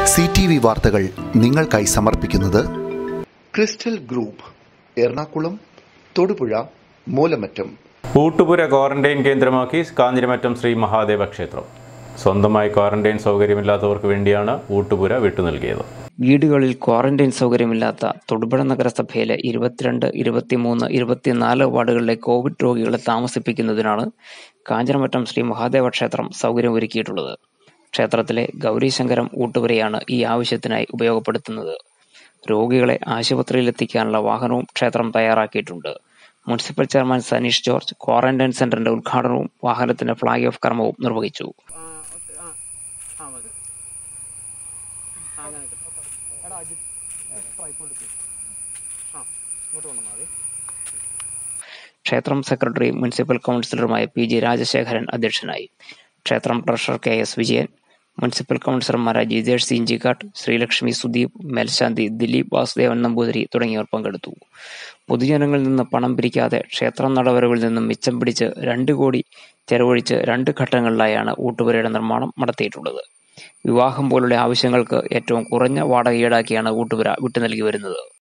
C T V വാർത്തകൾ നിങ്ങൾക്കായി സമർപ്പിക്കുന്നത് ക്രിസ്റ്റൽ ഗ്രൂപ്പ് എറണാകുളം തൊടുപുഴ മൂലമറ്റം ഊട്ടുപുര ക്വാറന്റൈൻ കേന്ദ്രമാക്കി കാഞ്ഞിരമറ്റം ശ്രീ മഹാദേവ ക്ഷേത്രം സ്വന്തമായി ക്വാറന്റൈൻ സൗകര്യമില്ലാത്തവർക്ക് വേണ്ടിയാണ് ഊട്ടുപുര വിട്ടു നൽകിയത് വീടുകളിൽ ക്വാറന്റൈൻ സൗകര്യമില്ലാത്ത തൊടുപുഴ നഗരസഭയിലെ ഇരുപത്തിരണ്ട് ഇരുപത്തിമൂന്ന് ഇരുപത്തിനാല് വാർഡുകളിലെ കോവിഡ് രോഗികളെ താമസിപ്പിക്കുന്നതിനാണ് കാഞ്ഞിരമറ്റം ശ്രീ മഹാദേവ ക്ഷേത്രം സൗകര്യമൊരുക്കിയിട്ടുള്ളത് ക്ഷേത്രത്തിലെ ഗൗരീശങ്കരം ഊട്ടുപുരയാണ് ഈ ആവശ്യത്തിനായി ഉപയോഗപ്പെടുത്തുന്നത് രോഗികളെ ആശുപത്രിയിലെത്തിക്കാനുള്ള വാഹനവും ക്ഷേത്രം തയ്യാറാക്കിയിട്ടുണ്ട് municipal chairman Saneesh George quarantine സെന്ററിന്റെ ഉദ്ഘാടനവും വാഹനത്തിന്റെ ഫ്ളാഗ് ഓഫ് കർമ്മവും നിർവഹിച്ചു ക്ഷേത്രം സെക്രട്ടറി മുനിസിപ്പൽ കൗൺസിലറുമായ പി ജി രാജശേഖരൻ അധ്യക്ഷനായി ക്ഷേത്രം treasurer K S Vijayan municipal കൗൺസിലർമാരായ ജിതേഷ് സിഞ്ചിക്കാട്ട് ശ്രീലക്ഷ്മി സുദീപ് മേൽശാന്തി ദിലീപ് വാസുദേവൻ നമ്പൂതിരി തുടങ്ങിയവർ പങ്കെടുത്തു പൊതുജനങ്ങളിൽ നിന്ന് പണം പിരിക്കാതെ ക്ഷേത്രം നടവരവിൽ നിന്നും മിച്ചം പിടിച്ച് രണ്ട് കോടി ചെലവഴിച്ച് രണ്ട് ഘട്ടങ്ങളിലായാണ് ഊട്ടുപുരയുടെ നിർമ്മാണം നടത്തിയിട്ടുള്ളത് വിവാഹം പോലുള്ള ആവശ്യങ്ങൾക്ക് ഏറ്റവും കുറഞ്ഞ വാടക ഈടാക്കിയാണ് ഊട്ടുപുര വിട്ടു നൽകി വരുന്നത്